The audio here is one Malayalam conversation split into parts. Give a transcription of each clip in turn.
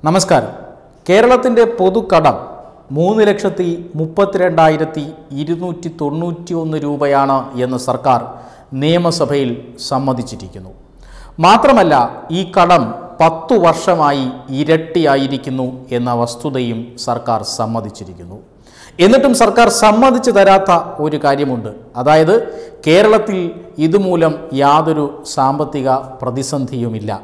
നമസ്കാരം കേരളത്തിൻ്റെ പൊതുകടം മൂന്ന് ലക്ഷത്തി മുപ്പത്തിരണ്ടായിരത്തി ഇരുന്നൂറ്റി തൊണ്ണൂറ്റി ഒന്ന് രൂപയാണ് എന്ന് സർക്കാർ നിയമസഭയിൽ സമ്മതിച്ചിരിക്കുന്നു മാത്രമല്ല ഈ കടം പത്തു വർഷമായി ഇരട്ടിയായിരിക്കുന്നു എന്ന വസ്തുതയും സർക്കാർ സമ്മതിച്ചിരിക്കുന്നു എന്നിട്ടും സർക്കാർ സമ്മതിച്ചു തരാത്ത ഒരു കാര്യമുണ്ട് അതായത് കേരളത്തിൽ ഇതുമൂലം യാതൊരു സാമ്പത്തിക പ്രതിസന്ധിയുമില്ല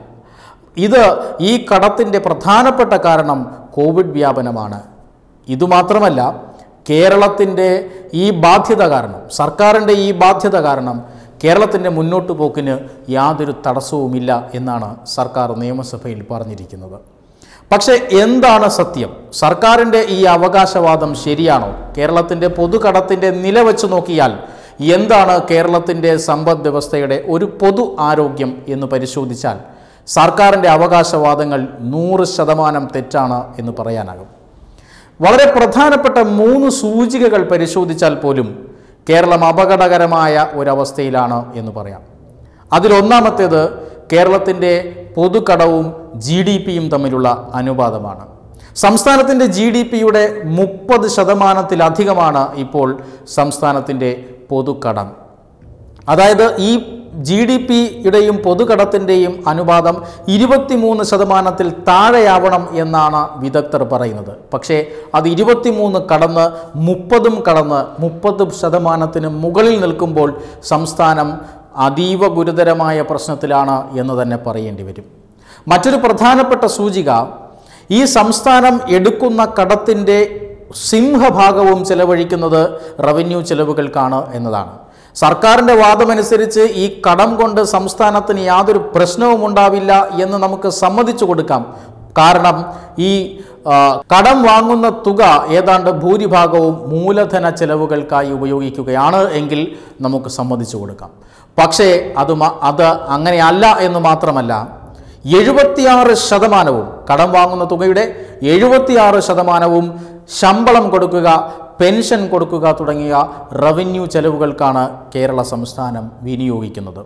ഇത് ഈ കടത്തിൻ്റെ പ്രധാനപ്പെട്ട കാരണം കോവിഡ് വ്യാപനമാണ് ഇതുമാത്രമല്ല കേരളത്തിൻ്റെ ഈ ബാധ്യത കാരണം സർക്കാരിൻ്റെ ഈ ബാധ്യത കാരണം കേരളത്തിൻ്റെ മുന്നോട്ട് പോക്കിന് യാതൊരു തടസ്സവുമില്ല എന്നാണ് സർക്കാർ നിയമസഭയിൽ പറഞ്ഞിരിക്കുന്നത് പക്ഷേ എന്താണ് സത്യം സർക്കാരിൻ്റെ ഈ അവകാശവാദം ശരിയാണോ കേരളത്തിൻ്റെ പൊതുകടത്തിൻ്റെ നില വെച്ച് നോക്കിയാൽ എന്താണ് കേരളത്തിൻ്റെ സമ്പദ് വ്യവസ്ഥയുടെ ഒരു പൊതു ആരോഗ്യം എന്ന് പരിശോധിച്ചാൽ സർക്കാരിൻ്റെ അവകാശവാദങ്ങൾ നൂറ് ശതമാനം തെറ്റാണ് എന്ന് പറയാനാകും വളരെ പ്രധാനപ്പെട്ട മൂന്ന് സൂചികകൾ പരിശോധിച്ചാൽ പോലും കേരളം അപകടകരമായ ഒരവസ്ഥയിലാണ് എന്ന് പറയാം അതിലൊന്നാമത്തേത് കേരളത്തിൻ്റെ പൊതുകടവും ജി ഡി പിയും തമ്മിലുള്ള അനുപാതമാണ് സംസ്ഥാനത്തിൻ്റെ ജി ഡി പിയുടെ മുപ്പത് ശതമാനത്തിലധികമാണ് ഇപ്പോൾ സംസ്ഥാനത്തിൻ്റെ പൊതുകടം അതായത് ഈ ജി ഡി പിയുടെയും പൊതുകടത്തിൻ്റെയും അനുപാതം ഇരുപത്തിമൂന്ന് ശതമാനത്തിൽ താഴെയാവണം എന്നാണ് വിദഗ്ധർ പറയുന്നത് പക്ഷേ അത് ഇരുപത്തിമൂന്ന് കടന്ന് മുപ്പതും കടന്ന് മുപ്പത് ശതമാനത്തിന് മുകളിൽ നിൽക്കുമ്പോൾ സംസ്ഥാനം അതീവ ഗുരുതരമായ പ്രശ്നത്തിലാണ് എന്ന് തന്നെ പറയേണ്ടി വരും മറ്റൊരു പ്രധാനപ്പെട്ട സൂചിക ഈ സംസ്ഥാനം എടുക്കുന്ന കടത്തിൻ്റെ സിംഹഭാഗവും ചെലവഴിക്കുന്നത് റവന്യൂ ചെലവുകൾക്കാണ് എന്നതാണ് സർക്കാരിൻ്റെ വാദമനുസരിച്ച് ഈ കടം കൊണ്ട് സംസ്ഥാനത്തിന് യാതൊരു പ്രശ്നവും ഉണ്ടാവില്ല എന്ന് നമുക്ക് സമ്മതിച്ചു കൊടുക്കാം കാരണം ഈ ആ, കടം വാങ്ങുന്ന തുക ഏതാണ്ട് ഭൂരിഭാഗവും മൂലധന ചെലവുകൾക്കായി ഉപയോഗിക്കുകയാണ് എങ്കിൽ നമുക്ക് സമ്മതിച്ചു കൊടുക്കാം പക്ഷേ അത് മ- അത് അങ്ങനെയല്ല എന്ന് മാത്രമല്ല എഴുപത്തിയാറ് ശതമാനവും കടം വാങ്ങുന്ന തുകയുടെ എഴുപത്തിയാറ് ശതമാനവും ശമ്പളം കൊടുക്കുക പെൻഷൻ കൊടുക്കുക തുടങ്ങിയ റവന്യൂ ചെലവുകൾക്കാണ് കേരള സംസ്ഥാനം വിനിയോഗിക്കുന്നത്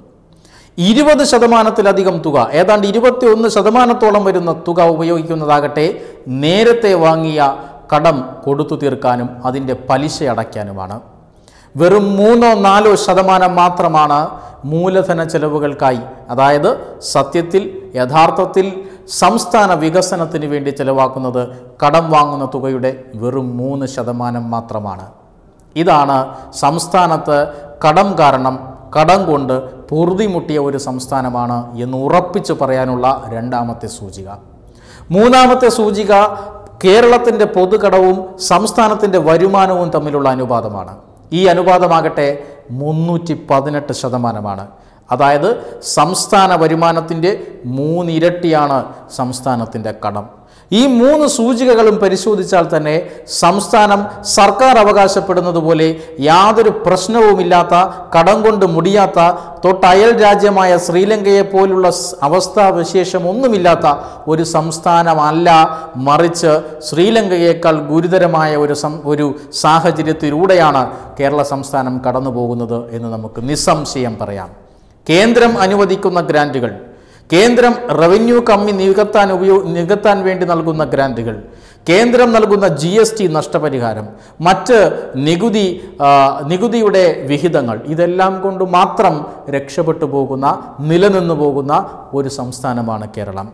ഇരുപത് ശതമാനത്തിലധികം തുക ഏതാണ്ട് ഇരുപത്തി ഒന്ന് ശതമാനത്തോളം വരുന്ന തുക ഉപയോഗിക്കുന്നതാകട്ടെ നേരത്തെ വാങ്ങിയ കടം കൊടുത്തു തീർക്കാനും അതിൻ്റെ പലിശ അടയ്ക്കാനുമാണ് വെറും മൂന്നോ നാലോ ശതമാനം മാത്രമാണ് മൂലധന ചെലവുകൾക്കായി അതായത് സത്യത്തിൽ യഥാർത്ഥത്തിൽ സംസ്ഥാന വികസനത്തിന് വേണ്ടി ചെലവാക്കുന്നത് കടം വാങ്ങുന്ന തുകയുടെ വെറും മൂന്ന് ശതമാനം മാത്രമാണ് ഇതാണ് സംസ്ഥാനത്ത് കടം കാരണം കടം കൊണ്ട് പൊറുതിമുട്ടിയ ഒരു സംസ്ഥാനമാണ് എന്ന് ഉറപ്പിച്ചു പറയാനുള്ള രണ്ടാമത്തെ സൂചിക മൂന്നാമത്തെ സൂചിക കേരളത്തിൻ്റെ പൊതുകടവും സംസ്ഥാനത്തിൻ്റെ വരുമാനവും തമ്മിലുള്ള അനുപാതമാണ് ഈ അനുപാതമാകട്ടെ മുന്നൂറ്റി പതിനെട്ട് ശതമാനമാണ് അതായത് സംസ്ഥാന വരുമാനത്തിൻ്റെ മൂന്നിരട്ടിയാണ് സംസ്ഥാനത്തിൻ്റെ കടം ഈ മൂന്ന് സൂചികകളും പരിശോധിച്ചാൽ തന്നെ സംസ്ഥാനം സർക്കാർ അവകാശപ്പെടുന്നത് പോലെ യാതൊരു പ്രശ്നവുമില്ലാത്ത കടം കൊണ്ട് മുടിയാത്ത തൊട്ടയൽ രാജ്യമായ ശ്രീലങ്കയെ പോലുള്ള സ് അവസ്ഥാവിശേഷം ഒന്നുമില്ലാത്ത ഒരു സംസ്ഥാനമല്ല മറിച്ച് ശ്രീലങ്കയേക്കാൾ ഗുരുതരമായ ഒരു സം ഒരു സാഹചര്യത്തിലൂടെയാണ് കേരള സംസ്ഥാനം കടന്നു പോകുന്നത് എന്ന് നമുക്ക് നിസ്സംശയം പറയാം കേന്ദ്രം അനുവദിക്കുന്ന ഗ്രാൻറ്റുകൾ കേന്ദ്രം റവന്യൂ കമ്മി നികത്താൻ ഉപയോ നികത്താൻ വേണ്ടി നൽകുന്ന ഗ്രാൻറ്റുകൾ കേന്ദ്രം നൽകുന്ന ജി എസ് ടി നഷ്ടപരിഹാരം മറ്റ് നികുതി ആ, നികുതിയുടെ വിഹിതങ്ങൾ ഇതെല്ലാം കൊണ്ട് മാത്രം രക്ഷപ്പെട്ടു പോകുന്ന നിലനിന്നു പോകുന്ന ഒരു സംസ്ഥാനമാണ് കേരളം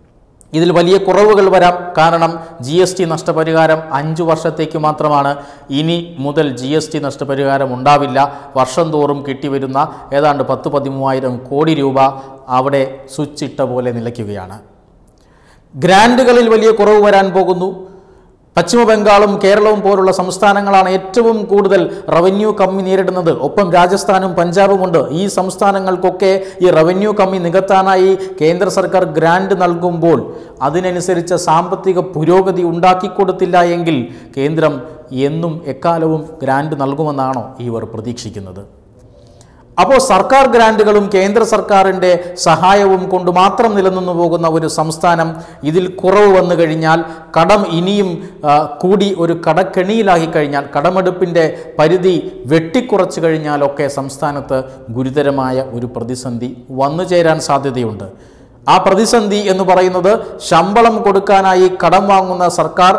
ഇതിൽ വലിയ കുറവുകൾ വരാം കാരണം ജി എസ് ടി നഷ്ടപരിഹാരം അഞ്ചു വർഷത്തേക്ക് മാത്രമാണ് ഇനി മുതൽ ജി എസ് ടി നഷ്ടപരിഹാരം ഉണ്ടാവില്ല വർഷം തോറും കിട്ടിവരുന്ന ഏതാണ്ട് പത്ത് പതിമൂവായിരം കോടി രൂപ അവിടെ സ്വിച്ച് ഇട്ട പോലെ നിലയ്ക്കുകയാണ് ഗ്രാൻറ്റുകളിൽ വലിയ കുറവ് വരാൻ പോകുന്നു പശ്ചിമ ബംഗാളും കേരളവും പോലുള്ള സംസ്ഥാനങ്ങളാണ് ഏറ്റവും കൂടുതൽ റവന്യൂ കമ്മി നേരിടുന്നത് ഒപ്പം രാജസ്ഥാനും പഞ്ചാബുമുണ്ട് ഈ സംസ്ഥാനങ്ങൾക്കൊക്കെ ഈ റവന്യൂ കമ്മി നികത്താനായി കേന്ദ്ര സർക്കാർ ഗ്രാൻഡ് നൽകുമ്പോൾ അതിനനുസരിച്ച് സാമ്പത്തിക പുരോഗതി ഉണ്ടാക്കിക്കൊടുത്തില്ല എങ്കിൽ കേന്ദ്രം എന്നും എക്കാലവും ഗ്രാൻഡ് നൽകുമെന്നാണോ ഇവർ പ്രതീക്ഷിക്കുന്നത് അപ്പോൾ സർക്കാർ ഗ്രാൻറ്റുകളും കേന്ദ്ര സർക്കാരിൻ്റെ സഹായവും കൊണ്ട് മാത്രം നിലനിന്നു പോകുന്ന ഒരു സംസ്ഥാനം ഇതിൽ കുറവ് വന്നു കഴിഞ്ഞാൽ കടം ഇനിയും ആ, കൂടി ഒരു കടക്കെണിയിലാക്കി കഴിഞ്ഞാൽ കടമെടുപ്പിൻ്റെ പരിധി വെട്ടിക്കുറച്ചു കഴിഞ്ഞാലൊക്കെ സംസ്ഥാനത്ത് ഗുരുതരമായ ഒരു പ്രതിസന്ധി വന്നു ചേരാൻ സാധ്യതയുണ്ട് ആ പ്രതിസന്ധി എന്ന് പറയുന്നത് ശമ്പളം കൊടുക്കാനായി കടം വാങ്ങുന്ന സർക്കാർ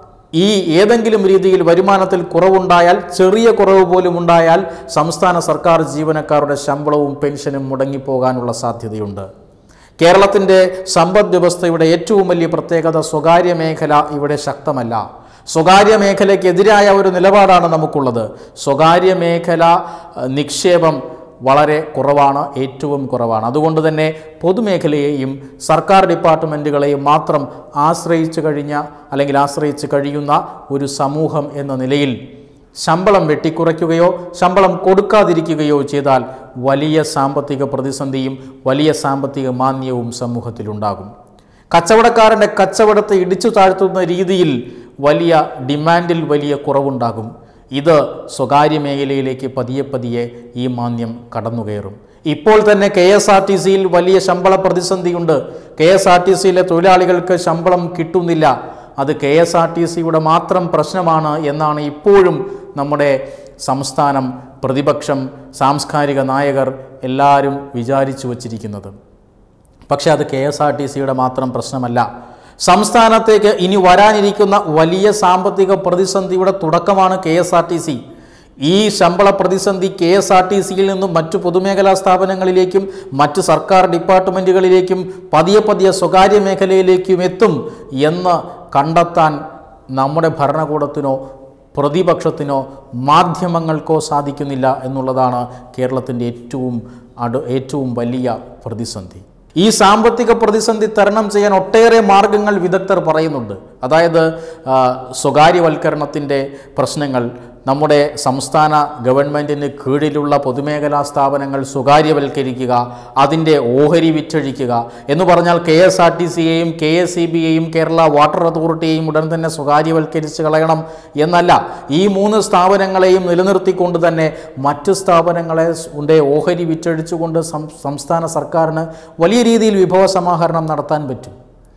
ഈ ഏതെങ്കിലും രീതിയിൽ വരുമാനത്തിൽ കുറവുണ്ടായാൽ ചെറിയ കുറവ് പോലും ഉണ്ടായാൽ സംസ്ഥാന സർക്കാർ ജീവനക്കാരുടെ ശമ്പളവും പെൻഷനും മുടങ്ങിപ്പോകാനുള്ള സാധ്യതയുണ്ട് കേരളത്തിൻ്റെ സമ്പദ് വ്യവസ്ഥയുടെ ഏറ്റവും വലിയ പ്രത്യേകത സ്വകാര്യ മേഖല ഇവിടെ ശക്തമല്ല സ്വകാര്യ മേഖലയ്ക്കെതിരായ ഒരു നിലപാടാണ് നമുക്കുള്ളത് സ്വകാര്യ മേഖല അഹ്, നിക്ഷേപം വളരെ കുറവാണ് ഏറ്റവും കുറവാണ് അതുകൊണ്ട് തന്നെ പൊതുമേഖലയെയും സർക്കാർ ഡിപ്പാർട്ട്മെൻറ്റുകളെയും മാത്രം ആശ്രയിച്ച് കഴിഞ്ഞ അല്ലെങ്കിൽ ആശ്രയിച്ച് കഴിയുന്ന ഒരു സമൂഹം എന്ന നിലയിൽ ശമ്പളം വെട്ടിക്കുറയ്ക്കുകയോ ശമ്പളം കൊടുക്കാതിരിക്കുകയോ ചെയ്താൽ വലിയ സാമ്പത്തിക പ്രതിസന്ധിയും വലിയ സാമ്പത്തിക മാന്ദ്യവും സമൂഹത്തിലുണ്ടാകും കച്ചവടക്കാരൻ്റെ കച്ചവടത്തെ ഇടിച്ചു താഴ്ത്തുന്ന രീതിയിൽ വലിയ ഡിമാൻഡിൽ വലിയ കുറവുണ്ടാകും ഇത് സ്വകാര്യ മേഖലയിലേക്ക് പതിയെ പതിയെ ഈ മാന്യം കടന്നുകയറും ഇപ്പോൾ തന്നെ കെ എസ് ആർ ടി സിയിൽ വലിയ ശമ്പള പ്രതിസന്ധിയുണ്ട് കെ എസ് ആർ ടി സിയിലെ തൊഴിലാളികൾക്ക് ശമ്പളം കിട്ടുന്നില്ല അത് കെ എസ് ആർ ടി സിയുടെ മാത്രം പ്രശ്നമാണ് എന്നാണ് ഇപ്പോഴും നമ്മുടെ സംസ്ഥാനം പ്രതിപക്ഷം സാംസ്കാരിക നായകർ എല്ലാവരും വിചാരിച്ചു വച്ചിരിക്കുന്നത് പക്ഷേ അത് കെ എസ് ആർ ടി സിയുടെ മാത്രം പ്രശ്നമല്ല സംസ്ഥാനത്തേക്ക് ഇനി വരാനിരിക്കുന്ന വലിയ സാമ്പത്തിക പ്രതിസന്ധിയുടെ തുടക്കമാണ് K S R T C ഈ ശമ്പള പ്രതിസന്ധി കെ എസ് ആർ ടി സിയിൽ നിന്നും മറ്റു പൊതുമേഖലാ സ്ഥാപനങ്ങളിലേക്കും മറ്റ് സർക്കാർ ഡിപ്പാർട്ട്മെൻറ്റുകളിലേക്കും പതിയെ പതിയെ സ്വകാര്യ മേഖലയിലേക്കും എത്തും എന്ന് കണ്ടെത്താൻ നമ്മുടെ ഭരണകൂടത്തിനോ പ്രതിപക്ഷത്തിനോ മാധ്യമങ്ങൾക്കോ സാധിക്കുന്നില്ല എന്നുള്ളതാണ് കേരളത്തിൻ്റെ ഏറ്റവും അടു ഏറ്റവും വലിയ പ്രതിസന്ധി ഈ സാമ്പത്തിക പ്രതിസന്ധി തരണം ചെയ്യാൻ ഒട്ടേറെ മാർഗങ്ങൾ വിദഗ്ധർ പറയുന്നുണ്ട് അതായത് ആ, സ്വകാര്യവൽക്കരണത്തിൻ്റെ പ്രശ്നങ്ങൾ നമ്മുടെ സംസ്ഥാന ഗവൺമെൻറ്റിന് കീഴിലുള്ള പൊതുമേഖലാ സ്ഥാപനങ്ങൾ സ്വകാര്യവൽക്കരിക്കുക അതിൻ്റെ ഓഹരി വിറ്റഴിക്കുക എന്ന് പറഞ്ഞാൽ കെ എസ് ആർ ടി സിയെയും കെ എസ് ഇ ബിയെയും കേരള വാട്ടർ അതോറിറ്റിയെയും ഉടൻ തന്നെ സ്വകാര്യവൽക്കരിച്ച് കളയണം എന്നല്ല ഈ മൂന്ന് സ്ഥാപനങ്ങളെയും നിലനിർത്തിക്കൊണ്ട് തന്നെ മറ്റ് സ്ഥാപനങ്ങളെ ഉണ്ടെ ഓഹരി വിറ്റഴിച്ചുകൊണ്ട് സം- സംസ്ഥാന സർക്കാരിന് വലിയ രീതിയിൽ വിഭവ സമാഹരണം നടത്താൻ പറ്റും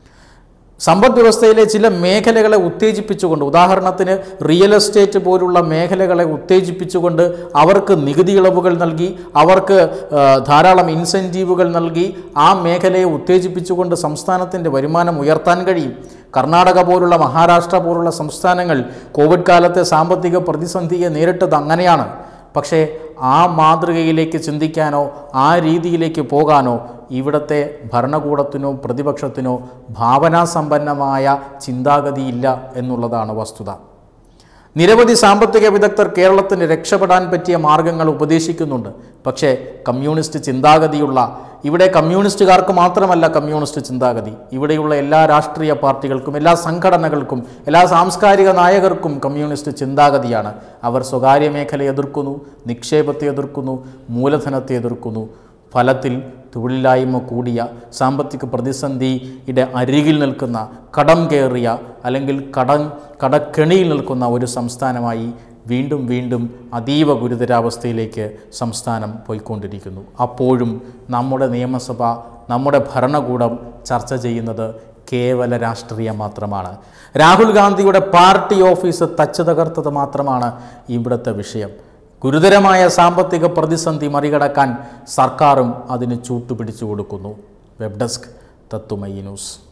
സമ്പദ് വ്യവസ്ഥയിലെ ചില മേഖലകളെ ഉത്തേജിപ്പിച്ചുകൊണ്ട് ഉദാഹരണത്തിന് റിയൽ എസ്റ്റേറ്റ് പോലുള്ള മേഖലകളെ ഉത്തേജിപ്പിച്ചുകൊണ്ട് അവർക്ക് നികുതി ഇളവുകൾ നൽകി അവർക്ക് ആ, ധാരാളം ഇൻസെൻറ്റീവുകൾ നൽകി ആ മേഖലയെ ഉത്തേജിപ്പിച്ചുകൊണ്ട് സംസ്ഥാനത്തിൻ്റെ വരുമാനം ഉയർത്താൻ കഴിയും കർണാടക പോലുള്ള മഹാരാഷ്ട്ര പോലുള്ള സംസ്ഥാനങ്ങൾ കോവിഡ് കാലത്തെ സാമ്പത്തിക പ്രതിസന്ധിയെ നേരിട്ടത് അങ്ങനെയാണ് പക്ഷേ ആ മാതൃകയിലേക്ക് ചിന്തിക്കാനോ ആ രീതിയിലേക്ക് പോകാനോ ഇവിടുത്തെ ഭരണകൂടത്തിനോ പ്രതിപക്ഷത്തിനോ ഭാവനാസമ്പന്നമായ ചിന്താഗതിയില്ല എന്നുള്ളതാണ് വസ്തുത നിരവധി സാമ്പത്തിക വിദഗ്ധർ കേരളത്തിന് രക്ഷപ്പെടാൻ പറ്റിയ മാർഗങ്ങൾ ഉപദേശിക്കുന്നുണ്ട് പക്ഷേ കമ്മ്യൂണിസ്റ്റ് ചിന്താഗതിയുള്ള ഇവിടെ കമ്മ്യൂണിസ്റ്റുകാർക്ക് മാത്രമല്ല കമ്മ്യൂണിസ്റ്റ് ചിന്താഗതി ഇവിടെയുള്ള എല്ലാ രാഷ്ട്രീയ പാർട്ടികൾക്കും എല്ലാ സംഘടനകൾക്കും എല്ലാ സാംസ്കാരിക നായകർക്കും കമ്മ്യൂണിസ്റ്റ് ചിന്താഗതിയാണ് അവർ സ്വകാര്യ മേഖലയെ എതിർക്കുന്നു നിക്ഷേപത്തെ എതിർക്കുന്നു മൂലധനത്തെ എതിർക്കുന്നു ഫലത്തിൽ തൊഴിലില്ലായ്മ കൂടിയ സാമ്പത്തിക പ്രതിസന്ധിയുടെ അരികിൽ നിൽക്കുന്ന കടം കയറിയ അല്ലെങ്കിൽ കടം കടക്കെണിയിൽ നിൽക്കുന്ന ഒരു സംസ്ഥാനമായി വീണ്ടും വീണ്ടും അതീവ ഗുരുതരാവസ്ഥയിലേക്ക് സംസ്ഥാനം പോയിക്കൊണ്ടിരിക്കുന്നു അപ്പോഴും നമ്മുടെ നിയമസഭ നമ്മുടെ ഭരണകൂടം ചർച്ച ചെയ്യുന്നത് കേവല രാഷ്ട്രീയം മാത്രമാണ് രാഹുൽ ഗാന്ധിയുടെ പാർട്ടി ഓഫീസ് തച്ചു തകർത്തത് മാത്രമാണ് ഇവിടുത്തെ വിഷയം ഗുരുതരമായ സാമ്പത്തിക പ്രതിസന്ധി മറികടക്കാൻ സർക്കാരും അതിന് ചൂട്ടുപിടിച്ചു കൊടുക്കുന്നു വെബ് ഡെസ്ക് തത്തുമയി ന്യൂസ്